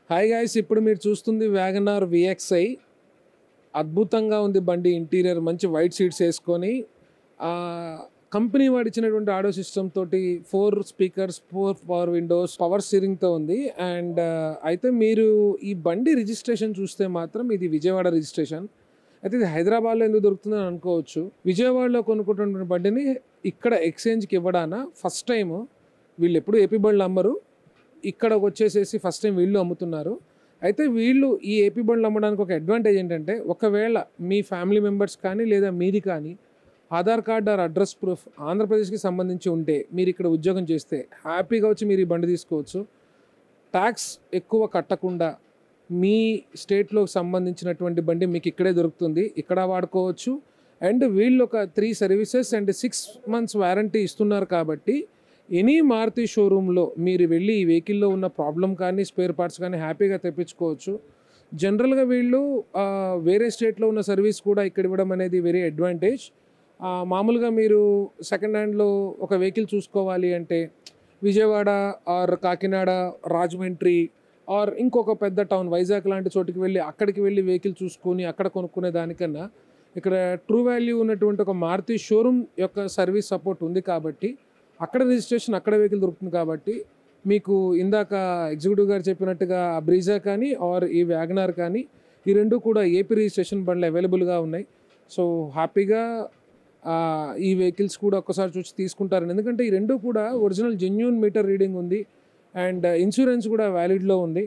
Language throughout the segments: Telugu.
హాయ్ గాయస్ ఇప్పుడు మీరు చూస్తుంది వ్యాగనార్ విఎక్స్ఐ అద్భుతంగా ఉంది బండి ఇంటీరియర్ మంచి వైట్ సీట్స్ వేసుకొని ఆ, కంపెనీ వాడు ఇచ్చినటువంటి ఆడియో సిస్టమ్ తోటి four speakers four power windows power స్టీరింగ్తో ఉంది అండ్ అయితే మీరు ఈ బండి రిజిస్ట్రేషన్ చూస్తే మాత్రం ఇది విజయవాడ రిజిస్ట్రేషన్ అయితే ఇది హైదరాబాద్లో ఎందుకు దొరుకుతుందని అనుకోవచ్చు విజయవాడలో కొనుక్కుంటున్న బండిని ఇక్కడ ఎక్స్చేంజ్కి ఇవ్వడాన ఫస్ట్ టైం వీళ్ళు ఎప్పుడు ఏపీ బండ్లు అమ్మరు ఇక్కడకు వచ్చేసేసి ఫస్ట్ టైం వీళ్ళు అమ్ముతున్నారు అయితే వీళ్ళు ఈ ఏపీ బండ్లు అమ్మడానికి ఒక అడ్వాంటేజ్ ఏంటంటే ఒకవేళ మీ ఫ్యామిలీ మెంబర్స్ కానీ లేదా మీది కానీ Aadhaar card or address proof ఆంధ్రప్రదేశ్కి సంబంధించి ఉంటే మీరు ఇక్కడ ఉద్యోగం చేస్తే హ్యాపీగా వచ్చి మీరు ఈ బండి తీసుకోవచ్చు ట్యాక్స్ ఎక్కువ కట్టకుండా మీ స్టేట్లో సంబంధించినటువంటి బండి మీకు ఇక్కడే దొరుకుతుంది ఇక్కడ వాడుకోవచ్చు అండ్ వీళ్ళు ఒక three services and six months warranty ఇస్తున్నారు కాబట్టి ఎనీ మారుతి షోరూంలో మీరు వెళ్ళి ఈ వెహికల్లో ఉన్న ప్రాబ్లం కానీ స్పేర్ పార్ట్స్ కానీ హ్యాపీగా తెప్పించుకోవచ్చు జనరల్గా వీళ్ళు ఆ, వేరే స్టేట్లో ఉన్న సర్వీస్ కూడా ఇక్కడ ఇవ్వడం అనేది వెరీ అడ్వాంటేజ్ ఆ, మామూలుగా మీరు సెకండ్ హ్యాండ్లో ఒక వెహికల్ చూసుకోవాలి అంటే విజయవాడ ఆర్ కాకినాడ రాజమండ్రి ఆర్ ఇంకొక పెద్ద టౌన్ వైజాగ్ లాంటి చోటుకి వెళ్ళి అక్కడికి వెళ్ళి వెహికల్ చూసుకొని అక్కడ కొనుక్కునే దానికన్నా ఇక్కడ ట్రూ వాల్యూ ఉన్నటువంటి ఒక మారుతి షోరూమ్ యొక్క సర్వీస్ సపోర్ట్ ఉంది కాబట్టి అక్కడ రిజిస్ట్రేషన్ అక్కడ వెహికల్ దొరుకుతుంది కాబట్టి మీకు ఇందాక ఎగ్జిక్యూటివ్ గారు చెప్పినట్టుగా ఆ బ్రీజా కానీ ఆర్ ఈ వ్యాగనార్ కానీ ఈ రెండు కూడా ఏపీ రిజిస్ట్రేషన్ బండ్లు అవైలబుల్గా ఉన్నాయి సో హ్యాపీగా ఆ, ఈ వెహికల్స్ కూడా ఒక్కసారి చూసి తీసుకుంటారని ఎందుకంటే ఈ రెండు కూడా ఒరిజినల్ జెన్యున్ మీటర్ రీడింగ్ ఉంది అండ్ ఇన్సూరెన్స్ కూడా వ్యాలిడ్లో ఉంది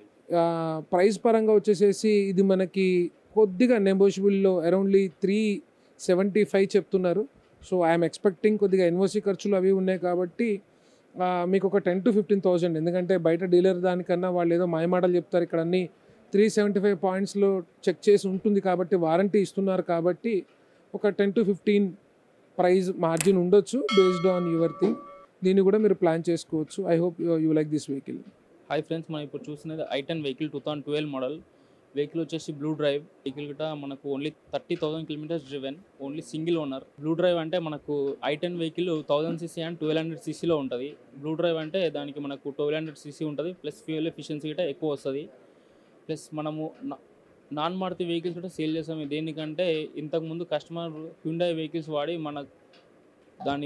ప్రైస్ పరంగా వచ్చేసేసి ఇది మనకి కొద్దిగా నెగోషియబుల్లో అరౌండ్లీ త్రీ సెవెంటీ ఫైవ్ చెప్తున్నారు సో ఐఎమ్ ఎక్స్పెక్టింగ్ కొద్దిగా ఎన్ఓసి ఖర్చులు అవి ఉన్నాయి కాబట్టి ఆ, మీకు ఒక టెన్ టు ఫిఫ్టీన్ థౌజండ్ ఎందుకంటే బయట డీలర్ దానికన్నా వాళ్ళు ఏదో మాయమాటలు చెప్తారు ఇక్కడ అన్ని త్రీ సెవెంటీ ఫైవ్ పాయింట్స్లో చెక్ చేసి ఉంటుంది కాబట్టి వారంటీ ఇస్తున్నారు కాబట్టి ఒక ten to fifteen price margin ఉండొచ్చు బేస్డ్ ఆన్ యువర్ థింగ్ దీన్ని కూడా మీరు ప్లాన్ చేసుకోవచ్చు I hope you like this vehicle hi friends మనం ఇప్పుడు చూస్తున్నది I ten vehicle two thousand twelve model vehicle వచ్చేసి బ్లూ డ్రైవ్ వెహికల్ గిట మనకు only thirty thousand kilometres driven only single owner blue drive అంటే మనకు I ten vehicle thousand CC and twelve hundred సీసీలో ఉంటుంది బ్లూ డ్రైవ్ అంటే దానికి మనకు ట్వెల్వ్ హండ్రెడ్ సీసీ ఉంటుంది ప్లస్ ఫ్యూయల్ ఎఫిషియన్సీ గిట ఎక్కువ వస్తుంది ప్లస్ మనము నా- నాన్ మారుతి వెహికల్స్ కూడా సేల్ చేస్తాము దేనికంటే ఇంతకుముందు కస్టమర్ హ్యుండాయ్ వెహికల్స్ వాడి మన దాని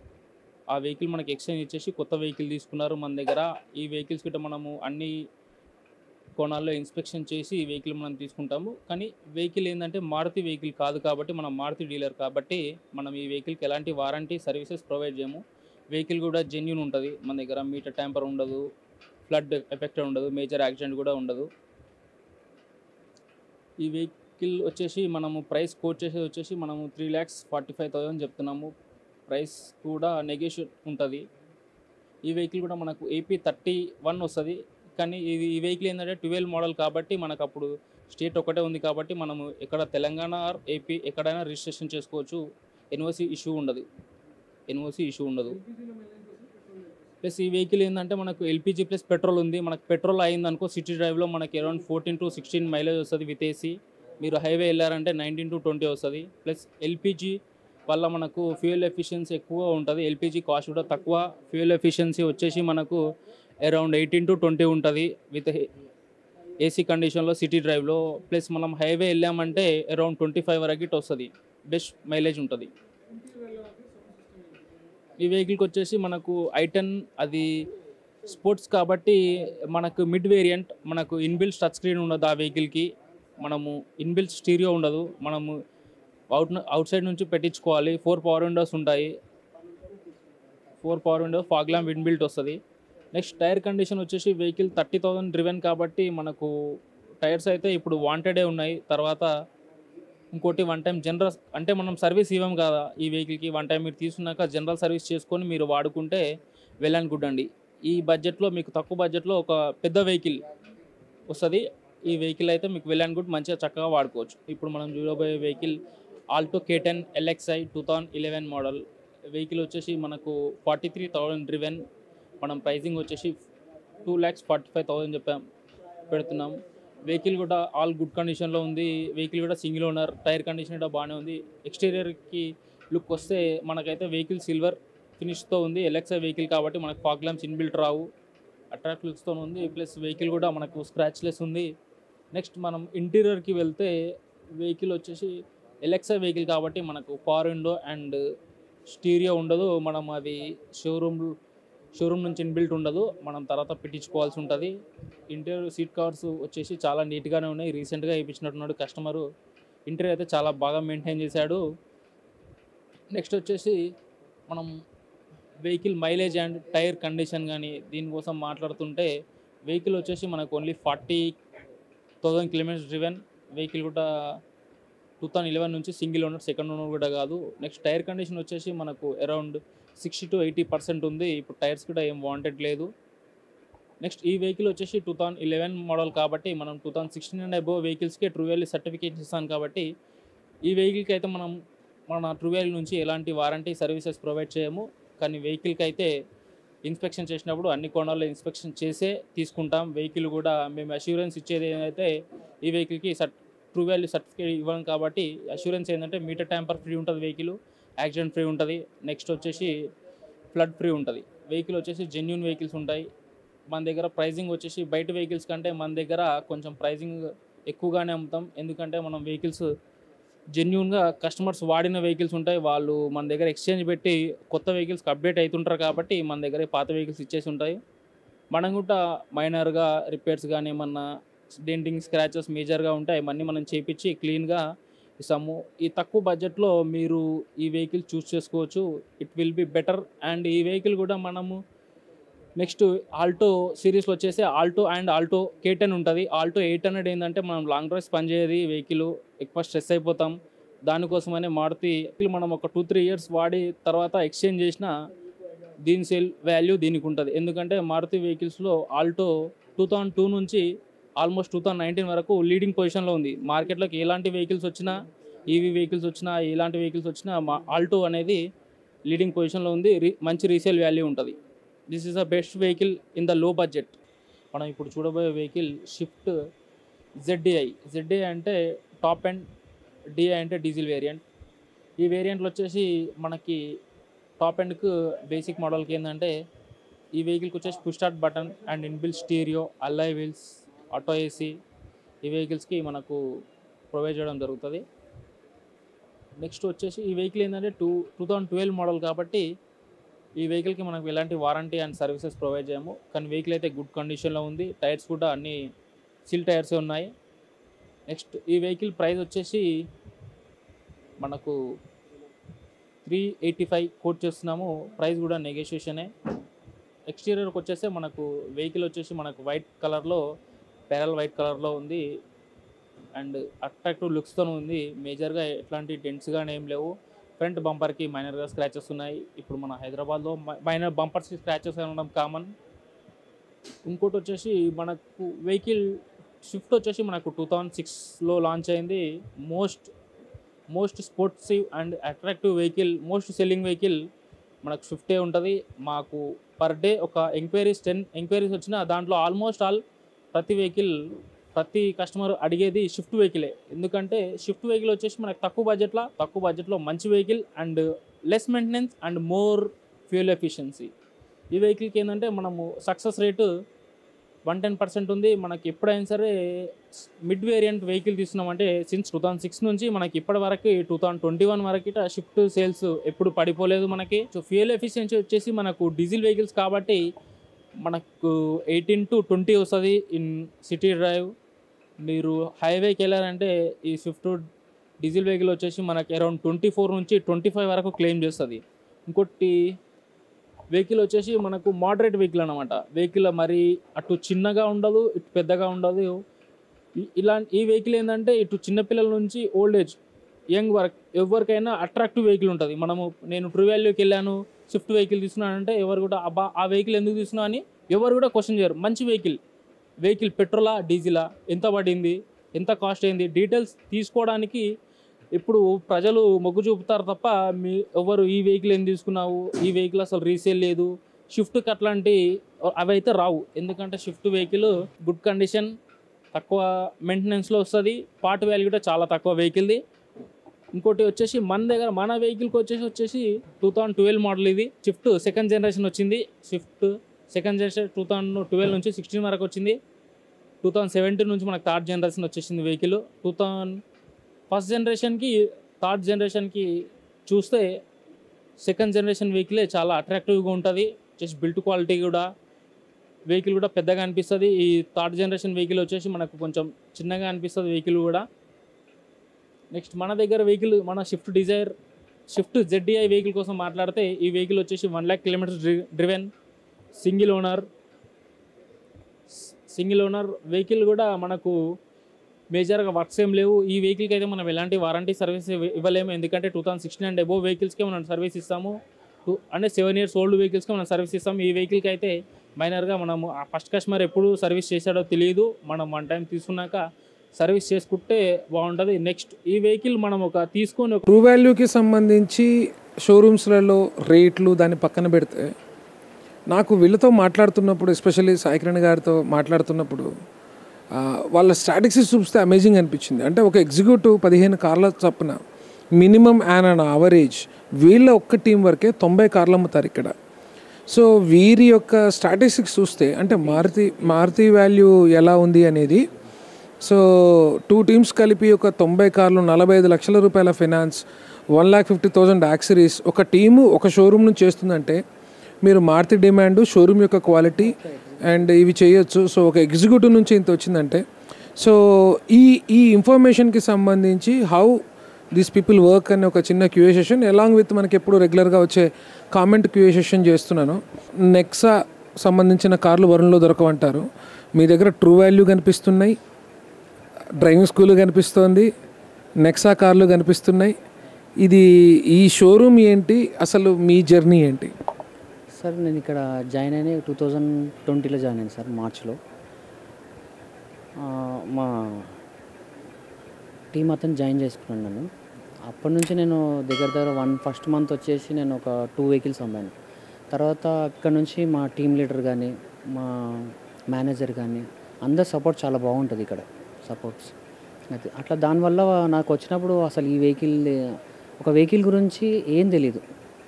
ఆ వెహికల్ మనకి ఎక్స్చేంజ్ ఇచ్చేసి కొత్త వెహికల్ తీసుకున్నారు మన దగ్గర ఈ వెహికల్స్ గిట్ట మనము అన్ని కోణాల్లో ఇన్స్పెక్షన్ చేసి ఈ వెహికల్ మనం తీసుకుంటాము కానీ వెహికల్ ఏంటంటే మారుతి వెహికల్ కాదు కాబట్టి మనం మారుతి డీలర్ కాబట్టి మనం ఈ వెహికల్కి ఎలాంటి వారంటీ సర్వీసెస్ ప్రొవైడ్ చేయము వెహికల్ కూడా జెన్యున్ ఉంటుంది మన దగ్గర మీటర్ ట్యాంపర్ ఉండదు ఫ్లడ్ ఎఫెక్ట్ ఉండదు మేజర్ యాక్సిడెంట్ కూడా ఉండదు ఈ వెహికల్ వచ్చేసి మనము ప్రైస్ కోట్ చేసేది వచ్చేసి మనము three lakhs forty five thousand చెప్తున్నాము ప్రైస్ కూడా నెగోషియేట్ ఉంటుంది ఈ వెహికల్ కూడా మనకు ఏపీ థర్టీ వన్ వస్తుంది కానీ ఇది ఈ వెహికల్ ఏంటంటే ట్వెల్వ్ మోడల్ కాబట్టి మనకు అప్పుడు స్టేట్ ఒకటే ఉంది కాబట్టి మనము ఎక్కడ తెలంగాణ ఆర్ ఏపీ ఎక్కడైనా రిజిస్ట్రేషన్ చేసుకోవచ్చు ఎన్ఓసి ఇష్యూ ఉండదు ఎన్ఓసి ఇష్యూ ఉండదు ప్లస్ ఈ వెహికల్ ఏంటంటే మనకు ఎల్పిజి ప్లస్ పెట్రోల్ ఉంది మనకు పెట్రోల్ అయిందనుకో సిటీ డ్రైవ్లో మనకి around fourteen to sixteen mileage వస్తుంది విత్ ఏసీ మీరు హైవే వెళ్ళారంటే నైన్టీన్ టు ట్వంటీ వస్తుంది ప్లస్ ఎల్పిజి వల్ల మనకు ఫ్యూయల్ ఎఫిషియన్సీ ఎక్కువ ఉంటుంది ఎల్పిజి కాస్ట్ కూడా తక్కువ ఫ్యూయల్ ఎఫిషియన్సీ వచ్చేసి మనకు అరౌండ్ ఎయిటీన్ టు ట్వంటీ ఉంటుంది విత్ ఏసీ కండిషన్లో సిటీ డ్రైవ్లో ప్లస్ మనం హైవే వెళ్ళామంటే అరౌండ్ ట్వంటీ ఫైవ్ వరకు ఇట్ వస్తుంది బెస్ట్ మైలేజ్ ఉంటుంది ఈ వెహికల్కి వచ్చేసి మనకు ఐటెన్ అది స్పోర్ట్స్ కాబట్టి మనకు మిడ్ వేరియంట్ మనకు ఇన్బిల్ట్ టచ్ స్క్రీన్ ఉండదు ఆ వెహికల్కి మనము ఇన్బిల్ట్ స్టీరియో ఉండదు మనము అవుట్ అవుట్ సైడ్ నుంచి పెట్టించుకోవాలి ఫోర్ పవర్ విండోస్ ఉంటాయి four power window fog lamp inbuilt వస్తుంది నెక్స్ట్ టైర్ కండిషన్ వచ్చేసి వెహికల్ థర్టీ థౌసండ్ డ్రివెన్ కాబట్టి మనకు టైర్స్ అయితే ఇప్పుడు వాంటెడే ఉన్నాయి తర్వాత ఇంకోటి వన్ టైం జనరల్ అంటే మనం సర్వీస్ ఇవ్వం కదా ఈ వెహికల్కి వన్ టైం మీరు తీసుకున్నాక జనరల్ సర్వీస్ చేసుకొని మీరు వాడుకుంటే వెల్ అండ్ గుడ్ అండి ఈ బడ్జెట్లో మీకు తక్కువ బడ్జెట్లో ఒక పెద్ద వెహికల్ వస్తుంది ఈ వెహికల్ అయితే మీకు వెల్ అండ్ గుడ్ మంచిగా చక్కగా వాడుకోవచ్చు ఇప్పుడు మనం చూడబోయే vehicle Alto K ten LXI two thousand eleven model vehicle వచ్చేసి మనకు ఫార్టీ త్రీ థౌజండ్ డ్రివెన్ మనం ప్రైజింగ్ వచ్చేసి two lakhs forty five thousand చెప్పాం పెడుతున్నాం వెహికల్ కూడా ఆల్ గుడ్ కండిషన్లో ఉంది వెహికల్ కూడా సింగిల్ ఓనర్ టైర్ కండిషన్ కూడా బాగానే ఉంది ఎక్స్టీరియర్కి లుక్ వస్తే మనకైతే వెహికల్ సిల్వర్ ఫినిష్తో ఉంది ఎల్ఎక్స్ఐ వెహికల్ కాబట్టి మనకు ఫాగ్ ల్యాంప్స్ ఇన్బిల్ట్ రావు అట్రాక్ట్ లుక్స్తో ఉంది ప్లస్ వెహికల్ కూడా మనకు స్క్రాచ్లెస్ ఉంది నెక్స్ట్ మనం ఇంటీరియర్కి వెళ్తే వెహికల్ వచ్చేసి ఎలెక్సా వెహికల్ కాబట్టి మనకు పవర్ విండో అండ్ స్టీరియో ఉండదు మనం అది షోరూమ్ షోరూమ్ నుంచి ఇన్బిల్ట్ ఉండదు మనం తర్వాత పెట్టించుకోవాల్సి ఉంటుంది ఇంటీరియర్ సీట్ కవర్స్ వచ్చేసి చాలా నీట్గానే ఉన్నాయి రీసెంట్గా వేయించినట్టున్నాడు కస్టమరు ఇంటీరియర్ అయితే చాలా బాగా మెయింటైన్ చేశాడు నెక్స్ట్ వచ్చేసి మనం vehicle mileage and tyre condition కానీ దీనికోసం మాట్లాడుతుంటే వెహికల్ వచ్చేసి మనకు only forty thousand kilometres driven vehicle కూడా టూ థౌసండ్ ఇలెవెన్ నుంచి సింగిల్ ఓనర్ సెకండ్ ఓనర్ కూడా కాదు నెక్స్ట్ టైర్ కండిషన్ వచ్చేసి మనకు around sixty to eighty percent ఉంది ఇప్పుడు టైర్స్ కూడా ఏం వాంటెడ్ లేదు నెక్స్ట్ ఈ వెహికల్ వచ్చేసి టూ థౌసండ్ ఇలెవెన్ మోడల్ కాబట్టి మనం two thousand sixteen and above వెహికల్స్కి ట్రూ వాల్యూ సర్టిఫికేట్ ఇస్తాం కాబట్టి ఈ వెహికల్కి అయితే మనం మన ట్రూ వాల్యూ నుంచి ఎలాంటి వారంటీ సర్వీసెస్ ప్రొవైడ్ చేయము కానీ వెహికల్కి అయితే ఇన్స్పెక్షన్ చేసినప్పుడు అన్ని కోణాల్లో ఇన్స్పెక్షన్ చేసే తీసుకుంటాం వెహికల్ కూడా మేము అష్యూరెన్స్ ఇచ్చేది ఏంటంటే ఈ వెహికల్కి సర్ట్ ట్రూ వాల్యూ సర్టిఫికేట్ ఇవ్వం కాబట్టి అష్యూరెన్స్ ఏంటంటే మీటర్ ట్యాంపర్ ఫ్రీ ఉంటుంది వెహికల్ యాక్సిడెంట్ ఫ్రీ ఉంటుంది నెక్స్ట్ వచ్చేసి ఫ్లడ్ ఫ్రీ ఉంటుంది వెహికల్ వచ్చేసి జెన్యున్ వెహికల్స్ ఉంటాయి మన దగ్గర ప్రైజింగ్ వచ్చేసి బయట వెహికల్స్ కంటే మన దగ్గర కొంచెం ప్రైజింగ్ ఎక్కువగానే అమ్ముతాం ఎందుకంటే మనం వెహికల్స్ జెన్యున్గా కస్టమర్స్ వాడిన వెహికల్స్ ఉంటాయి వాళ్ళు మన దగ్గర ఎక్స్చేంజ్ పెట్టి కొత్త వెహికల్స్కి అప్డేట్ అవుతుంటారు కాబట్టి మన దగ్గర పాత వెహికల్స్ ఇచ్చేసి ఉంటాయి మనం కూడా మైనర్గా రిపేర్స్ కానీ ఏమన్నా డెంటింగ్ స్క్రాచెస్ మేజర్గా ఉంటాయి అవన్నీ మనం చేపించి క్లీన్గా ఇస్తాము ఈ తక్కువ బడ్జెట్లో మీరు ఈ వెహికల్ చూస్ చేసుకోవచ్చు it will be better and ఈ వెహికల్ కూడా మనము నెక్స్ట్ ఆల్టో సిరీస్లో వచ్చేసి Alto and Alto K ten ఉంటుంది ఆల్టో ఎయిట్ హండ్రెడ్ ఏంటంటే మనం లాంగ్ డ్రైవ్స్ పనిచేయదు వెహికల్ ఎక్కువ స్ట్రెస్ అయిపోతాం దానికోసమనే మారుతి మనం ఒక టూ త్రీ ఇయర్స్ వాడి తర్వాత ఎక్స్చేంజ్ చేసిన దీని సేల్ వాల్యూ దీనికి ఉంటుంది ఎందుకంటే మారుతి వెహికల్స్లో ఆల్టో టూ థౌజండ్ టూ నుంచి ఆల్మోస్ట్ టూ థౌజండ్ నైన్టీన్ వరకు లీడింగ్ పొజిషన్లో ఉంది మార్కెట్లోకి ఎలాంటి వెహికల్స్ వచ్చినా ఈవీ వెహికల్స్ వచ్చినా ఎలాంటి వెహికల్స్ వచ్చినా మా ఆల్టో అనేది లీడింగ్ పొజిషన్లో ఉంది రీ మంచి రీసేల్ వాల్యూ ఉంటుంది this is the best vehicle in the low budget మనం ఇప్పుడు చూడబోయే వెహికల్ షిఫ్ట్ జెడ్డిఐ జెడ్డిఐ అంటే టాప్ అండ్ డిఐ అంటే డీజిల్ వేరియంట్ ఈ వేరియంట్లో వచ్చేసి మనకి టాప్ ఎండ్కు బేసిక్ మోడల్కి ఏంటంటే ఈ వెహికల్కి వచ్చేసి push start button and inbuilt stereo alloy wheels auto AC ఈ వెహికల్స్కి మనకు ప్రొవైడ్ చేయడం జరుగుతుంది నెక్స్ట్ వచ్చేసి ఈ వెహికల్ ఏంటంటే two two thousand twelve model కాబట్టి ఈ వెహికల్కి మనకు ఎలాంటి వారంటీ అండ్ సర్వీసెస్ ప్రొవైడ్ చేయము కానీ వెహికల్ అయితే గుడ్ కండిషన్లో ఉంది టైర్స్ కూడా అన్ని సిల్ టైర్స్ ఉన్నాయి నెక్స్ట్ ఈ వెహికల్ ప్రైస్ వచ్చేసి మనకు త్రీ ఎయిటీ ఫైవ్ కోట్ చేస్తున్నాము ప్రైస్ కూడా నెగోషియేషనే ఎక్స్టీరియర్కి వచ్చేస్తే మనకు వెహికల్ వచ్చేసి మనకు వైట్ కలర్లో పెరల్ వైట్ కలర్లో ఉంది అండ్ అట్రాక్టివ్ లుక్స్తో ఉంది మేజర్గా ఎట్లాంటి డెంట్స్ కానీ ఏం లేవు ఫ్రంట్ బంపర్కి మైనర్గా స్క్రాచెస్ ఉన్నాయి ఇప్పుడు మన హైదరాబాద్లో మైనర్ బంపర్స్కి స్క్రాచెస్ ఉండడం కామన్ ఇంకోటి వచ్చేసి మనకు వెహికల్ షిఫ్ట్ వచ్చేసి మనకు టూ థౌజండ్ సిక్స్లో లాంచ్ అయింది most most sportive and attractive vehicle most selling vehicle మనకు షిఫ్టే ఉంటుంది మాకు పర్ డే ఒక ఎంక్వైరీస్ టెన్ ఎంక్వైరీస్ వచ్చినా దాంట్లో ఆల్మోస్ట్ ఆల్ ప్రతి వెహికల్ ప్రతి కస్టమర్ అడిగేది షిఫ్ట్ వెహికలే ఎందుకంటే షిఫ్ట్ వెహికల్ వచ్చేసి మనకు తక్కువ బడ్జెట్లో తక్కువ బడ్జెట్లో మంచి vehicle and less maintenance and more fuel efficiency ఈ వెహికల్కి ఏంటంటే మనము success rate one ten percent ఉంది మనకి ఎప్పుడైనా సరే మిడ్ వేరియంట్ వెహికల్ తీసుకున్నామంటే సిన్స్ టూ థౌసండ్ సిక్స్ నుంచి మనకి ఇప్పటి వరకు టూ థౌసండ్ ట్వంటీ వన్ వరకు షిఫ్ట్ సేల్స్ ఎప్పుడు పడిపోలేదు మనకి సో ఫ్యూయల్ ఎఫిషియన్సీ వచ్చేసి మనకు డీజిల్ వెహికల్స్ కాబట్టి మనకు ఎయిటీన్ టు ట్వంటీ వస్తుంది ఇన్ సిటీ డ్రైవ్ మీరు హైవేకి వెళ్ళారంటే ఈ స్విఫ్ట్ డీజిల్ వెహికల్ వచ్చేసి మనకి అరౌండ్ ట్వంటీ ఫోర్ నుంచి ట్వంటీ ఫైవ్ వరకు క్లెయిమ్ చేస్తుంది ఇంకోటి వెహికల్ వచ్చేసి మనకు మోడరేట్ వెహికల్ అనమాట వెహికల్ మరి అటు చిన్నగా ఉండదు ఇటు పెద్దగా ఉండదు ఈ- ఇలా ఈ వెహికల్ ఏంటంటే ఇటు చిన్నపిల్లల నుంచి ఓల్డ్ ఏజ్ యంగ్ వర్క్ ఎవరికైనా అట్రాక్టివ్ వెహికల్ ఉంటుంది మనము నేను ట్రూ వాల్యూకి వెళ్ళాను స్విఫ్ట్ వెహికల్ తీసుకున్నానంటే ఎవరు కూడా అబ్బా ఆ వెహికల్ ఎందుకు తీసుకున్నా అని ఎవరు కూడా క్వశ్చన్ చేయరు మంచి వెహికల్ వెహికల్ పెట్రోలా డీజిలా ఎంత పడింది ఎంత కాస్ట్ అయింది డీటెయిల్స్ తీసుకోవడానికి ఇప్పుడు ప్రజలు మొగ్గు చూపుతారు తప్ప మీ ఎవరు ఈ వెహికల్ ఏం తీసుకున్నావు ఈ వెహికల్ అసలు రీసేల్ లేదు షిఫ్ట్కి అట్లాంటి అవి అయితే రావు ఎందుకంటే షిఫ్ట్ వెహికల్ గుడ్ కండిషన్ తక్కువ మెయింటెనెన్స్లో వస్తుంది పార్ట్ వాల్యూ కూడా చాలా తక్కువ వెహికల్ది ఇంకోటి వచ్చేసి మన దగ్గర మన వెహికల్కి వచ్చేసి వచ్చేసి టూ థౌజండ్ ట్వెల్వ్ మోడల్ ఇది షిఫ్ట్ సెకండ్ జనరేషన్ వచ్చింది Swift second generation two thousand twelve నుంచి సిక్స్టీన్ వరకు వచ్చింది టూ థౌజండ్ సెవెంటీన్ నుంచి మనకు థర్డ్ జనరేషన్ వచ్చేసింది వెహికల్ టూ థౌజండ్ ఫస్ట్ జనరేషన్కి థర్డ్ జనరేషన్కి చూస్తే సెకండ్ జనరేషన్ వెహికలే చాలా అట్రాక్టివ్గా ఉంటుంది జస్ట్ బిల్ట్ క్వాలిటీ కూడా వెహికల్ కూడా పెద్దగా అనిపిస్తుంది ఈ థర్డ్ జనరేషన్ వెహికల్ వచ్చేసి మనకు కొంచెం చిన్నగా అనిపిస్తుంది వెహికల్ కూడా నెక్స్ట్ మన దగ్గర వెహికల్ మన Swift Dzire Swift ZDI vehicle కోసం మాట్లాడితే ఈ వెహికల్ వచ్చేసి one lakh kilometres driven single owner single owner vehicle కూడా మనకు మేజర్గా వర్క్స్ ఏం లేవు ఈ వెహికల్కి అయితే మనం ఎలాంటి వారంటీ సర్వీస్ ఇవ్వ- ఇవ్వలేము ఎందుకంటే two thousand sixteen and above వెహికల్స్కే మనం సర్వీస్ ఇస్తాము టూ- అంటే సెవెన్ ఇయర్స్ ఓల్డ్ వెహికల్స్కి మనం సర్వీస్ ఇస్తాము ఈ వెహికల్కి అయితే మైనర్గా మనము ఆ ఫస్ట్ కస్టమర్ ఎప్పుడు సర్వీస్ చేశాడో తెలియదు మనం వన్ టైం తీసుకున్నాక సర్వీస్ చేసుకుంటే బాగుంటుంది నెక్స్ట్ ఈ వెహికల్ మనం ఒక తీసుకొని ఒక ట్రూ వాల్యూకి సంబంధించి షోరూమ్స్లలో రేట్లు దాన్ని పక్కన పెడితే నాకు వీళ్ళతో మాట్లాడుతున్నప్పుడు ఎస్పెషల్లీ సాయికిరణ్ గారితో మాట్లాడుతున్నప్పుడు ఆ, వాళ్ళ స్టాటిక్స్ చూస్తే అమేజింగ్ అనిపించింది అంటే ఒక ఎగ్జిక్యూటివ్ పదిహేను కార్ల చొప్పున మినిమం యాన్ అన్ అవరేజ్ వీళ్ళ ఒక్క టీం వరకే తొంభై కార్లు అమ్ముతారు ఇక్కడ సో వీరి యొక్క స్టాటిస్టిక్స్ చూస్తే అంటే మారుతి మారుతి వాల్యూ ఎలా ఉంది అనేది సో టూ టీమ్స్ కలిపి ఒక తొంభై కార్లు నలభై ఐదు లక్షల రూపాయల finance one lakh fifty thousand accessories ఒక టీము ఒక షోరూమ్ నుంచి చేస్తుందంటే మీరు మారుతి డిమాండ్ షోరూమ్ యొక్క క్వాలిటీ అండ్ ఇవి చేయొచ్చు సో ఒక ఎగ్జిక్యూటివ్ నుంచి ఇంత వచ్చిందంటే సో ఈ ఈ ఇన్ఫర్మేషన్కి సంబంధించి హౌ దీస్ పీపుల్ వర్క్ అనే ఒక చిన్న క్యూఏ సెషన్ అలాంగ్ విత్ మనకి ఎప్పుడు రెగ్యులర్గా వచ్చే కామెంట్ క్యూఏ సెషన్ చేస్తున్నాను నెక్సా సంబంధించిన కార్లు వరుణ్లో దొరకవంటారు మీ దగ్గర ట్రూ వాల్యూ కనిపిస్తున్నాయి డ్రైవింగ్ స్కూల్ కనిపిస్తోంది నెక్సా కార్లు కనిపిస్తున్నాయి ఇది ఈ షోరూమ్ ఏంటి అసలు మీ జర్నీ ఏంటి సార్ నేను ఇక్కడ జాయిన్ అయిన టూ థౌజండ్ ట్వంటీలో జాయిన్ అయ్యాను సార్ మార్చ్లో ఆ, మా టీం అతను జాయిన్ చేసుకున్నాను నన్ను అప్పటి నుంచి నేను దగ్గర దగ్గర వన్ ఫస్ట్ మంత్ వచ్చేసి నేను ఒక టూ వెహికల్స్ అమ్మాను తర్వాత ఇక్కడ నుంచి మా టీం లీడర్ కానీ మా మేనేజర్ కానీ అందరు సపోర్ట్ చాలా బాగుంటుంది ఇక్కడ సపోర్ట్స్ అయితే అట్లా దానివల్ల నాకు వచ్చినప్పుడు అసలు ఈ వెహికల్ ఒక వెహికల్ గురించి ఏం తెలీదు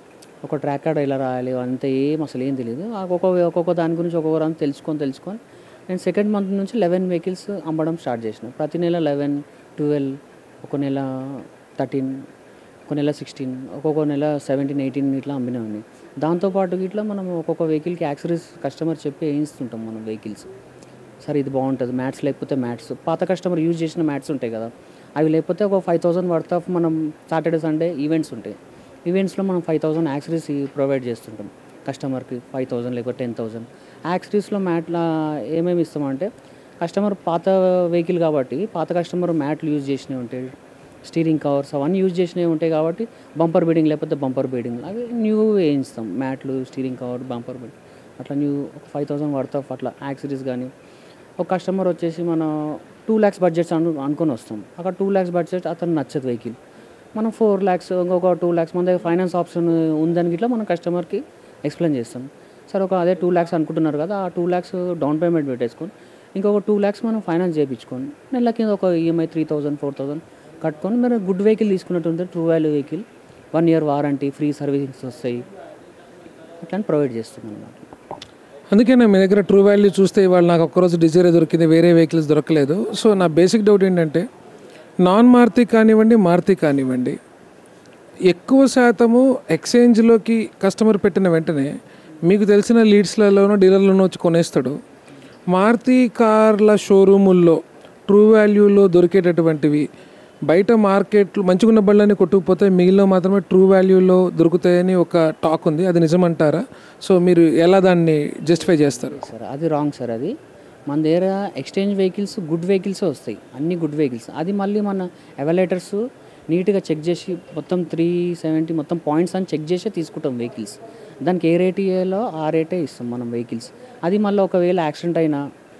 ఒక ట్రాక్ కార్డ్ ఎలా రాయాలి అంత ఏం అసలు ఏం తెలియదు ఆ ఒక్కొక్క ఒక్కొక్క దాని గురించి ఒక్కొక్క దాన్ని తెలుసుకొని తెలుసుకొని నేను సెకండ్ మంత్ నుంచి లెవెన్ వెహికల్స్ అమ్మడం స్టార్ట్ చేసిన ప్రతి నెల లెవెన్ ట్వెల్వ్ ఒక నెల థర్టీన్ ఒక నెల సిక్స్టీన్ ఒక్కొక్క నెల సెవెంటీన్ ఎయిటీన్ ఇట్లా అమ్మినామని దాంతోపాటు ఇట్లా మనం ఒక్కొక్క వెహికల్కి యాక్సరీస్ కస్టమర్ చెప్పి వేయిస్తుంటాం మనం వెహికల్స్ సరే ఇది బాగుంటుంది మ్యాట్స్ లేకపోతే మ్యాట్స్ పాత కస్టమర్ యూజ్ చేసిన మ్యాట్స్ ఉంటాయి కదా అవి లేకపోతే ఒక ఫైవ్ థౌసండ్ వర్త్ ఆఫ్ మనం సాటర్డే సండే ఈవెంట్స్ ఉంటాయి ఈవెంట్స్లో మనం ఫైవ్ థౌసండ్ యాక్సరీస్ ప్రొవైడ్ చేస్తుంటాం కస్టమర్కి ఫైవ్ థౌసండ్ లేకపోతే టెన్ థౌసండ్ యాక్సరీస్లో మ్యాట్లా ఏమేమి ఇస్తామంటే కస్టమర్ పాత వెహికల్ కాబట్టి పాత కస్టమర్ మ్యాట్లు యూజ్ చేసినవి ఉంటాయి స్టీరింగ్ కవర్స్ అవన్నీ యూజ్ చేసినవి ఉంటాయి కాబట్టి బంపర్ బీడింగ్ లేకపోతే బంపర్ బీడింగ్ అవి న్యూ వేయిస్తాం మ్యాట్లు స్టీరింగ్ కవర్ బంపర్ బీడింగ్ అట్లా న్యూ ఒక ఫైవ్ థౌసండ్ వర్త్ ఆఫ్ అట్లా యాక్సరీస్ కానీ ఒక కస్టమర్ వచ్చేసి మన టూ ల్యాక్స్ బడ్జెట్స్ అను అనుకొని వస్తాం అక్కడ టూ ల్యాక్స్ బడ్జెట్ అతను నచ్చదు వెహికల్ మనం ఫోర్ ల్యాక్స్ ఇంకొక టూ ల్యాక్స్ మన దగ్గర ఫైనాన్స్ ఆప్షన్ ఉందని గిట్లా మనం కస్టమర్కి ఎక్స్ప్లెయిన్ చేస్తాం సార్ ఒక అదే టూ ల్యాక్స్ అనుకుంటున్నారు కదా ఆ టూ ల్యాక్స్ డౌన్ పేమెంట్ పెట్టేసుకొని ఇంకొక టూ ల్యాక్స్ మనం ఫైనాన్స్ చేయించుకోండి నెల కింద ఒక EMI three thousand four thousand కట్టుకొని మీరు గుడ్ వెహికల్ తీసుకున్నట్టుంటే true value vehicle one year warranty free servicings వస్తాయి అట్లా ప్రొవైడ్ చేస్తున్నాం అన్నమాట అందుకే నేను మీ దగ్గర ట్రూ వాల్యూ చూస్తే ఇవాళ నాకు ఒక్కరోజు డిజైర్ దొరికింది వేరే వెహికల్స్ దొరకలేదు సో నా బేసిక్ డౌట్ ఏంటంటే నాన్ మారుతి కానివ్వండి మారుతి కానివ్వండి ఎక్కువ శాతము ఎక్స్చేంజ్లోకి కస్టమర్ పెట్టిన వెంటనే మీకు తెలిసిన లీడ్స్లలోనో డీలర్లోనో వచ్చి కొనేస్తాడు మారుతి కార్ల షోరూముల్లో ట్రూ వాల్యూలో దొరికేటటువంటివి బయట మార్కెట్లో మంచిగున్న బళ్ళని కొట్టుకుపోతే మిగిలిన మాత్రమే ట్రూ వాల్యూలో దొరుకుతాయని ఒక టాక్ ఉంది అది నిజమంటారా సో మీరు ఎలా దాన్ని జస్టిఫై చేస్తారు సార్ అది రాంగ్ సార్ అది మన దగ్గర ఎక్స్చేంజ్ వెహికల్స్ గుడ్ వెహికల్సే వస్తాయి అన్ని గుడ్ వెహికల్స్ అది మళ్ళీ మన ఎవలేటర్స్ నీట్గా చెక్ చేసి మొత్తం త్రీ సెవెంటీ మొత్తం పాయింట్స్ అని చెక్ చేసే తీసుకుంటాం వెహికల్స్ దానికి ఏ రేట్ ఇయ్యాలో ఆ రేటే ఇస్తాం మనం వెహికల్స్ అది మళ్ళీ ఒకవేళ యాక్సిడెంట్ అయినా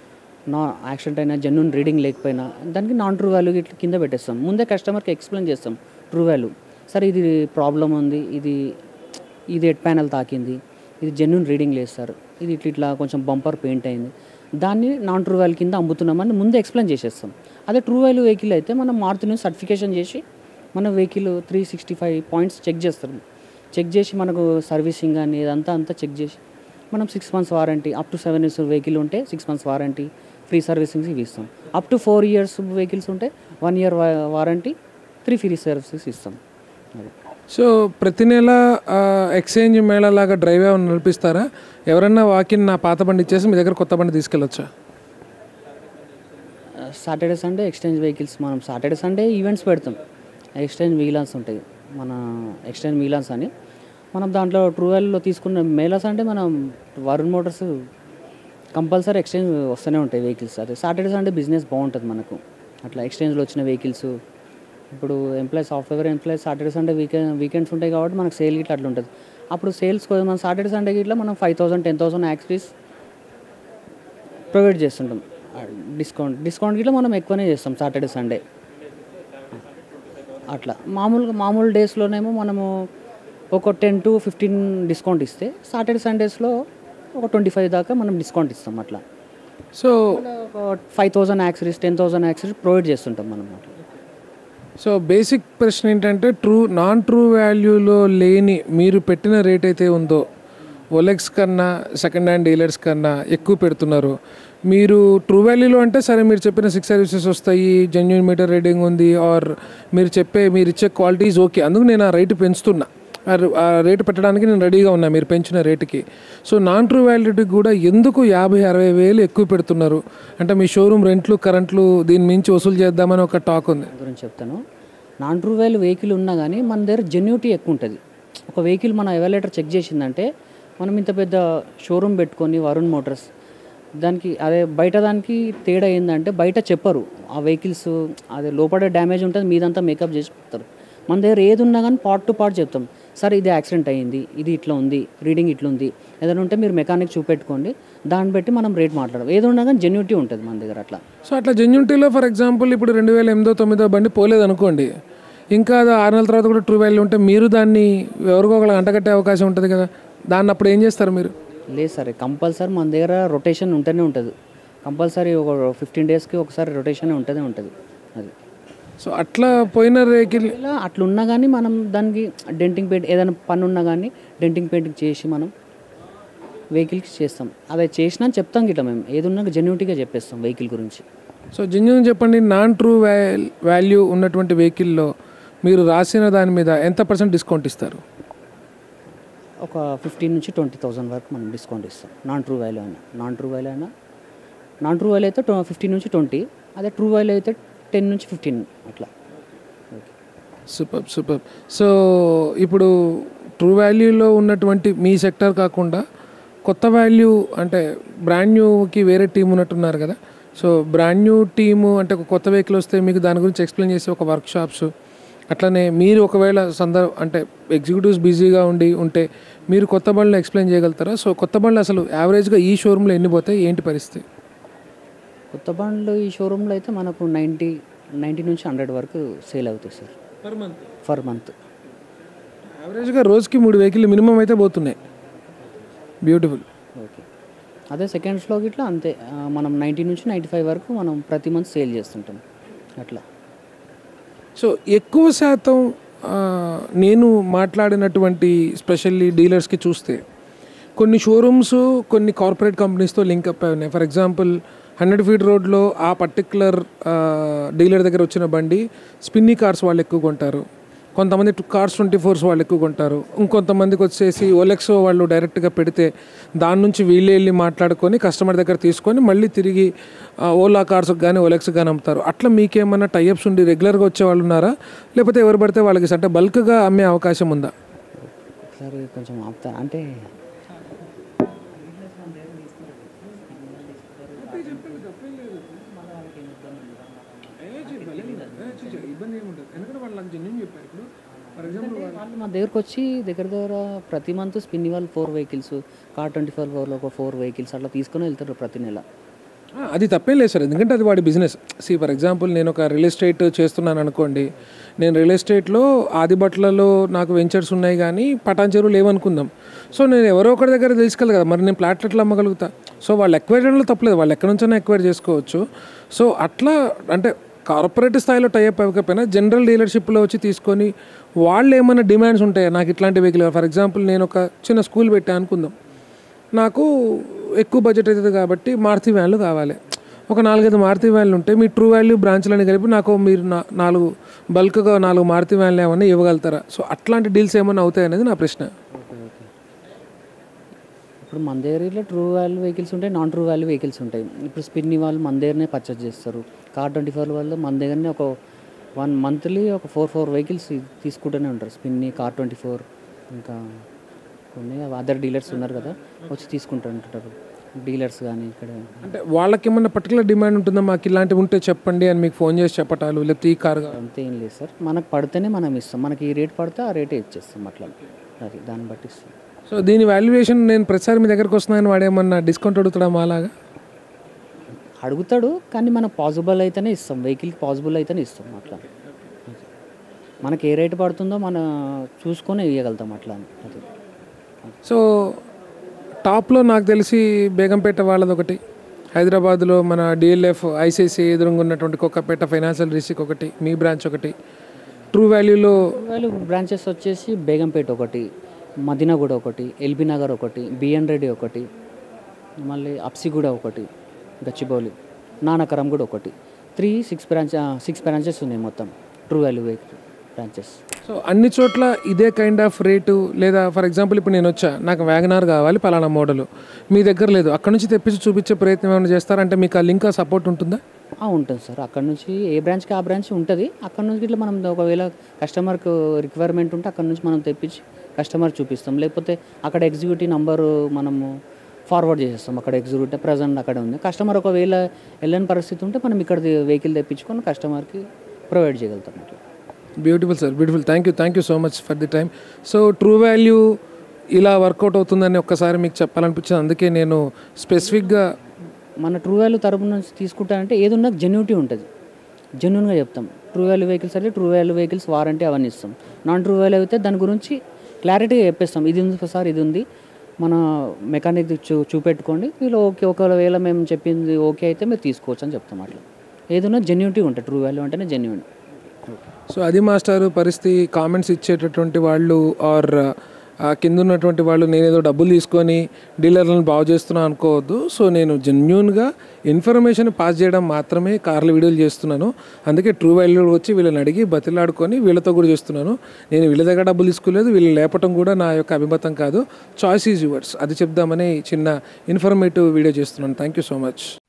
నా యాక్సిడెంట్ అయినా జెన్యున్ రీడింగ్ లేకపోయినా దానికి నాన్ ట్రూ వాల్యూ ఇట్లా కింద పెట్టేస్తాం ముందే కస్టమర్కి ఎక్స్ప్లెయిన్ చేస్తాం ట్రూ వాల్యూ సార్ ఇది ప్రాబ్లం ఉంది ఇది ఇది హెడ్ ప్యానల్ తాకింది ఇది జెన్యున్ రీడింగ్ లేదు సార్ ఇది ఇట్లా ఇట్లా కొంచెం బంపర్ పెయింట్ అయింది దాన్ని నాన్ ట్రూ వాల్యూ కింద అమ్ముతున్నామని ముందే ఎక్స్ప్లెయిన్ చేసేస్తాం అదే ట్రూ వాల్యూ వెహికల్ అయితే మనం మారుతి నుంచి సర్టిఫికేషన్ చేసి మన vehicle three sixty five points check చేస్తారు చెక్ చేసి మనకు సర్వీసింగ్ కానీ ఇదంతా అంతా చెక్ చేసి మనం six months warranty up to seven years vehicle ఉంటే six months warranty free servicings ఇవి ఇస్తాం up to four years vehicles ఉంటే one year warranty three free services ఇస్తాం అది సో ప్రతి నెల ఆ, ఎక్స్చేంజ్ మేళా లాగా డ్రైవ్ ఏమైనా నడిపిస్తారా ఎవరన్నా వాకిన్ నా పాత బండి ఇచ్చేసి మీ దగ్గర కొత్త బండి తీసుకెళ్ళొచ్చా సాటర్డే సండే ఎక్స్చేంజ్ వెహికల్స్ మనం సాటర్డే సండే ఈవెంట్స్ పెడతాం ఎక్స్చేంజ్ మిగిలాన్స్ ఉంటాయి మన ఎక్స్చేంజ్ మిగిలాన్స్ అని మనం దాంట్లో ట్రూవెల్లో తీసుకున్న మేలాస్ అంటే మనం వరుణ్ మోటార్స్ కంపల్సరీ ఎక్స్చేంజ్ వస్తూనే ఉంటాయి వెహికల్స్ అదే సాటర్డే సండే బిజినెస్ బాగుంటుంది మనకు అట్లా ఎక్స్చేంజ్లో వచ్చిన వెహికల్స్ ఇప్పుడు employees software employees Saturday Sunday weekend weekends ఉంటాయి కాబట్టి మనకు సేల్ గిట్లా అట్లా ఉంటుంది అప్పుడు సేల్స్ మనం సాటర్డే సండే గిట్లా మనం five thousand ten thousand accessories provide చేస్తుంటాం డిస్కౌంట్ డిస్కౌంట్ గిట్లా మనం ఎక్కువనే చేస్తాం సాటర్డే సండే అట్లా మామూలుగా మామూలు డేస్లోనేమో మనము ఒక టెన్ టు ఫిఫ్టీన్ డిస్కౌంట్ ఇస్తే సాటర్డే సండేస్లో ఒక ట్వంటీ ఫైవ్ దాకా మనం డిస్కౌంట్ ఇస్తాం అట్లా సో ఒక five thousand accessories ten thousand accessories provide చేస్తుంటాం మనం అట్లా సో బేసిక్ ప్రశ్న ఏంటంటే ట్రూ నాన్ ట్రూ వాల్యూలో లేని మీరు పెట్టిన రేట్ అయితే ఉందో ఒలెక్స్ కన్నా సెకండ్ హ్యాండ్ డీలర్స్ కన్నా ఎక్కువ పెడుతున్నారు మీరు ట్రూ వాల్యూలో అంటే సరే మీరు చెప్పిన సిక్స్ సర్వీసెస్ వస్తాయి జెన్యున్ మీటర్ రీడింగ్ ఉంది ఆర్ మీరు చెప్పే మీరు ఇచ్చే క్వాలిటీస్ ఓకే అందుకు నేను ఆ రేటు పెంచుతున్నా ఆ ర- ఆ రేటు పెట్టడానికి నేను రెడీగా ఉన్నా మీరు పెంచిన రేటుకి సో నాన్ ట్రూ వాల్యూటీకి కూడా ఎందుకు యాభై అరవై వేలు ఎక్కువ పెడుతున్నారు అంటే మీ షోరూమ్ రెంట్లు కరెంట్లు దీని మించి వసూలు చేద్దామని ఒక టాక్ ఉంది దాని గురించి చెప్తాను నాన్ ట్రూ వాల్యూ వెహికల్ ఉన్నా కానీ మన దగ్గర జెన్యూటీ ఎక్కువ ఉంటుంది ఒక వెహికల్ మన ఎవాలేటర్ చెక్ చేసిందంటే మనం ఇంత పెద్ద షోరూమ్ పెట్టుకొని వరుణ్ మోటార్స్ దానికి అదే బయట దానికి తేడా ఏంటంటే బయట చెప్పరు ఆ వెహికల్స్ అదే లోపల డ్యామేజ్ ఉంటుంది మీదంతా మేకప్ చేసి పెడతారు మన దగ్గర ఏది ఉన్నా కానీ పార్ట్ టు పార్ట్ చెప్తాం సార్ ఇది యాక్సిడెంట్ అయ్యింది ఇది ఇట్లా ఉంది రీడింగ్ ఇట్లా ఉంది ఏదైనా ఉంటే మీరు మెకానిక్ చూపెట్టుకోండి దాన్ని బట్టి మనం రేట్ మాట్లాడడం ఏది ఉన్నా కానీ జెన్యూటీ ఉంటుంది మన దగ్గర అట్లా సో అట్లా జెన్యునిటీలో ఫర్ ఎగ్జాంపుల్ ఇప్పుడు రెండు వేల ఎనిమిదో తొమ్మిదో బండి పోలేదు అనుకోండి ఇంకా అది ఆరు నెలల తర్వాత కూడా ట్రూ వాల్యూ ఉంటే మీరు దాన్ని ఎవరికో ఒకళ్ళు అంటగట్టే అవకాశం ఉంటుంది కదా దాన్ని అప్పుడు ఏం చేస్తారు మీరు లేదు సార్ కంపల్సరీ మన దగ్గర రొటేషన్ ఉంటూనే ఉంటుంది కంపల్సరీ ఒక ఫిఫ్టీన్ డేస్కి ఒకసారి రొటేషన్ ఉంటూనే ఉంటుంది అది సో అట్లా పోయిన రేకిల్ ఇలా అట్లా ఉన్నా కానీ మనం దానికి డెంటింగ్ పెయింట్ ఏదైనా పని ఉన్నా కానీ డెంటింగ్ పెయింటింగ్ చేసి మనం వెహికల్కి చేస్తాం అదే చేసినా చెప్తాం గిట్ట మేము ఏది ఉన్నా జెన్యూటీగా చెప్పేస్తాం వెహికల్ గురించి సో జెన్యున్ చెప్పండి నాన్ ట్రూ వాల్యూ ఉన్నటువంటి వెహికల్లో మీరు రాసిన దాని మీద ఎంత పర్సెంట్ డిస్కౌంట్ ఇస్తారు ఒక ఫిఫ్టీన్ నుంచి ట్వంటీ థౌసండ్ వరకు మనం డిస్కౌంట్ ఇస్తాం నాన్ ట్రూ వాల్యూ అయినా నాన్ ట్రూ వాల్యూ అయినా నాన్ ట్రూ వాల్యూ అయితే ఫిఫ్టీన్ నుంచి ట్వంటీ అదే ట్రూ వాల్యూ అయితే టెన్ నుంచి ఫిఫ్టీన్ అట్లా ఓకే సూపర్ సూపర్ సో ఇప్పుడు ట్రూ వాల్యూలో ఉన్నటువంటి మీ సెక్టర్ కాకుండా కొత్త వాల్యూ అంటే బ్రాండ్ న్యూకి వేరే టీం ఉన్నట్టున్నారు కదా సో బ్రాండ్ న్యూ టీము అంటే ఒక కొత్త వెహికల్ వస్తే మీకు దాని గురించి ఎక్స్ప్లెయిన్ చేసే ఒక వర్క్ షాప్స్ అట్లనే మీరు ఒకవేళ సందర్భ అంటే ఎగ్జిక్యూటివ్స్ బిజీగా ఉండి ఉంటే మీరు కొత్త బండ్లు ఎక్స్ప్లెయిన్ చేయగలుగుతారా సో కొత్త బండ్లు అసలు యావరేజ్గా ఈ షోరూంలో ఎన్ని పోతాయి ఏంటి పరిస్థితి కొత్త బండ్లు ఈ షోరూంలో అయితే మనకు నైంటీ నైంటీ నుంచి హండ్రెడ్ వరకు సేల్ అవుతాయి sir per month for month యావరేజ్గా రోజుకి మూడు వెహికల్ మినిమం అయితే పోతున్నాయి బ్యూటిఫుల్ ఓకే అదే సెకండ్స్లో గిట్లా అంతే ఆ, మనం నైంటీ నుంచి నైంటీ ఫైవ్ వరకు మనం ప్రతి మంత్ సేల్ చేస్తుంటాం అట్లా సో ఎక్కువ శాతం ఆ, నేను మాట్లాడినటువంటి స్పెషల్లీ డీలర్స్కి చూస్తే కొన్ని షోరూమ్స్ కొన్ని కార్పొరేట్ కంపెనీస్తో లింక్ అప్ అయి ఉన్నాయి ఫర్ ఎగ్జాంపుల్ హండ్రెడ్ ఫీట్ రోడ్లో ఆ పర్టికులర్ డీలర్ దగ్గర వచ్చిన బండి స్పిన్నీ కార్స్ వాళ్ళు ఎక్కువ కొంటారు కొంతమంది కార్స్ ట్వంటీ ఫోర్స్ వాళ్ళు ఎక్కువ కొంటారు ఇంకొంతమందికి వచ్చేసి ఓలెక్సో వాళ్ళు డైరెక్ట్గా పెడితే దాని నుంచి వీళ్ళే వెళ్ళి మాట్లాడుకొని కస్టమర్ దగ్గర తీసుకొని మళ్ళీ తిరిగి ఆ, ఓలా కార్స్కి కానీ ఓలెక్స్కి కానీ అమ్ముతారు అట్లా మీకేమన్నా టైఅప్స్ ఉండి రెగ్యులర్గా వచ్చే వాళ్ళు ఉన్నారా లేకపోతే ఎవరు పడితే వాళ్ళకి అంటే బల్క్గా అమ్మే అవకాశం ఉందా ఒకసారి కొంచెం ఆపుతా అంటే ఇబ్బంది ఏముంటుంది ఎందుకంటే వాళ్ళు నాకు జెన్యున్ చెప్పారు ఇప్పుడు ఫర్ ఎగ్జాంపుల్ వాళ్ళు మా దగ్గరకు వచ్చి దగ్గర దగ్గర ప్రతి మంత్ స్పిన్ని వాళ్ళు four vehicles car twenty four ఫోర్లో ఒక ఫోర్ వెహికల్స్ అట్లా తీసుకొని వెళ్తారు ప్రతి నెల ఆ, అది తప్పేం లేదు సార్ ఎందుకంటే అది వాడి బిజినెస్ సి ఫర్ ఎగ్జాంపుల్ నేను ఒక రియల్ ఎస్టేట్ చేస్తున్నాను అనుకోండి నేను రియల్ ఎస్టేట్లో ఆదిబట్లలో నాకు వెంచర్స్ ఉన్నాయి కానీ పటాన్ చెరువు లేవనుకుందాం సో నేను ఎవరో ఒకరి దగ్గర తెలుసుకోవాలి కదా మరి నేను ప్లాట్లు ఎట్లా అమ్మగలుగుతా సో వాళ్ళు ఎక్వైర్ చేయడంలో తప్పలేదు వాళ్ళు ఎక్కడి నుంచైనా ఎక్వైర్ చేసుకోవచ్చు సో అట్లా అంటే కార్పొరేట్ స్థాయిలో టైప్ అవ్వకపోయినా జనరల్ డీలర్షిప్లో వచ్చి తీసుకొని వాళ్ళు ఏమైనా డిమాండ్స్ ఉంటాయా నాకు ఇట్లాంటి వెహికల్ ఫర్ ఎగ్జాంపుల్ నేను ఒక చిన్న స్కూల్ పెట్టా అనుకుందాం నాకు ఎక్కువ బడ్జెట్ అవుతుంది కాబట్టి మారుతి వ్యాన్లు కావాలి ఒక నాలుగైదు మారుతి వ్యాన్లు ఉంటే మీ ట్రూ వాల్యూ బ్రాంచ్లని కలిపి నాకు మీరు నా నాలుగు బల్క్గా నాలుగు మారుతి వ్యాన్లు ఏమన్నా ఇవ్వగలుగుతారా సో అట్లాంటి డీల్స్ ఏమన్నా అవుతాయి అనేది నా ప్రశ్న ఓకే ఓకే ఇప్పుడు మన దగ్గర ట్రూ వాల్యూ వెహికల్స్ ఉంటాయి నాన్ ట్రూ వాల్యూ వెహికల్స్ ఉంటాయి ఇప్పుడు స్పిన్ని వాళ్ళు మన దగ్గరనే పర్చేస్ చేస్తారు కార్ ట్వంటీ ఫోర్ వాళ్ళు మన దగ్గరనే ఒక వన్ మంత్లీ ఒక ఫోర్ ఫోర్ వెహికల్స్ తీసుకుంటూనే ఉంటారు స్పిన్ని కార్ ట్వంటీ ఫోర్ ఇంకా కొన్ని అదర్ డీలర్స్ ఉన్నారు కదా వచ్చి తీసుకుంటూ ఉంటారు డీలర్స్ కానీ ఇక్కడ అంటే వాళ్ళకి ఏమన్నా పర్టికులర్ డిమాండ్ ఉంటుందా మాకు ఇలాంటివి ఉంటే చెప్పండి అని మీకు ఫోన్ చేసి చెప్పటాలు లేకపోతే ఈ కారు కావాలి. అంతే ఏం లేదు సార్ మనకు పడితేనే మనం ఇస్తాం మనకి ఈ రేట్ పడితే ఆ రేటే ఇచ్చేస్తాం అట్లా అది దాన్ని బట్టి ఇస్తాం సో దీని వాల్యుయేషన్ నేను ప్రతిసారి మీ దగ్గరకు వస్తున్నాను వాడేమన్నా డిస్కౌంట్ అడుగుతాడా మాలాగా అడుగుతాడు కానీ మనకు పాసిబుల్ అయితేనే ఇస్తాం వెహికల్కి పాసిబుల్ అయితేనే ఇస్తాం అట్లా మనకి ఏ రేట్ పడుతుందో మన చూసుకొని ఇవ్వగలుగుతాం అట్లా అని. అది సో టాప్లో నాకు తెలిసి బేగంపేట వాళ్ళది ఒకటి హైదరాబాద్లో మన డిఎల్ఎఫ్ ఐసిఐసిఐ ఎదురుగా ఉన్నటువంటి కొక్కపేట ఫైనాన్షియల్ డిస్ట్రిక్ట్ ఒకటి మీ బ్రాంచ్ ఒకటి ట్రూ వాల్యూలో వాళ్ళు బ్రాంచెస్ వచ్చేసి బేగంపేట ఒకటి మదినగూడ ఒకటి ఎల్బీ నగర్ ఒకటి బిఎన్ రెడ్డి ఒకటి మళ్ళీ అప్సిగూడ ఒకటి గచ్చిబౌలి నానకరం కూడా ఒకటి three six branch six branches ఉన్నాయి మొత్తం true value vehicle branches so అన్ని చోట్ల ఇదే కైండ్ ఆఫ్ రేటు లేదా ఫర్ ఎగ్జాంపుల్ ఇప్పుడు నేను వచ్చా నాకు వ్యాగనార్ కావాలి పలానా మోడల్ మీ దగ్గర లేదు అక్కడ నుంచి తెప్పించి చూపించే ప్రయత్నం ఏమైనా చేస్తారంటే మీకు ఆ లింక్ సపోర్ట్ ఉంటుందా ఆ, ఉంటుంది సార్ అక్కడ నుంచి ఏ బ్రాంచ్కి ఆ బ్రాంచ్ ఉంటుంది అక్కడ నుంచి ఇట్లా మనం ఒకవేళ కస్టమర్కి రిక్వైర్మెంట్ ఉంటే అక్కడ నుంచి మనం తెప్పించి కస్టమర్ చూపిస్తాం లేకపోతే అక్కడ ఎగ్జిక్యూటివ్ నంబరు మనము ఫార్వర్డ్ చేసేస్తాం అక్కడ ఎగ్జిక్యూటివ్ ప్రజెంట్ అక్కడ ఉంది కస్టమర్ ఒకవేళ వెళ్ళని పరిస్థితి ఉంటే మనం ఇక్కడ వెహికల్ తెప్పించుకొని కస్టమర్కి ప్రొవైడ్ చేయగలుగుతాం అట్లా beautiful sir beautiful thank you thank you so much for the time so true value ఇలా వర్కౌట్ అవుతుందని ఒక్కసారి మీకు చెప్పాలనిపించింది అందుకే నేను స్పెసిఫిక్గా మన ట్రూ వాల్యూ తరపు నుంచి తీసుకుంటానంటే ఏది ఉన్నా జెన్యూటీ ఉంటుంది జెన్యున్గా చెప్తాం ట్రూ వాల్యూ వెహికల్స్ అయితే ట్రూ వాల్యూ వెహికల్స్ వారంటీ అవన్నీ ఇస్తాం నాన్ ట్రూ వాల్యూ అయితే దాని గురించి క్లారిటీగా చెప్పేస్తాం ఇది ఉంది సార్ ఇది ఉంది మన మెకానిక్ చూ చూపెట్టుకోండి వీళ్ళు ఓకే ఒకవేళ మేము చెప్పింది ఓకే అయితే మీరు తీసుకోవచ్చు అని చెప్తాం అట్లా ఏదైనా జెన్యూటీ ఉంటుంది ట్రూ వాల్యూ అంటేనే జెన్యున్ సో అది మాస్టర్ పరిస్థితి కామెంట్స్ ఇచ్చేటటువంటి వాళ్ళు ఆర్ కింద ఉన్నటువంటి వాళ్ళు నేనేదో డబ్బులు తీసుకొని డీలర్లను బాగు చేస్తున్నా అనుకోవద్దు సో నేను జెన్యున్గా ఇన్ఫర్మేషన్ పాస్ చేయడం మాత్రమే కార్ల వీడియోలు చేస్తున్నాను అందుకే ట్రూ వాల్యూ వచ్చి వీళ్ళని అడిగి బతిలాడుకొని వీళ్ళతో కూడా చేస్తున్నాను నేను వీళ్ళ దగ్గర డబ్బులు తీసుకోలేదు వీళ్ళు లేపటం కూడా నా యొక్క అభిమతం కాదు చాయిస్ ఈజ్ యువర్స్ అది చెప్దామని చిన్న ఇన్ఫర్మేటివ్ వీడియో చేస్తున్నాను థ్యాంక్ యూ సో మచ్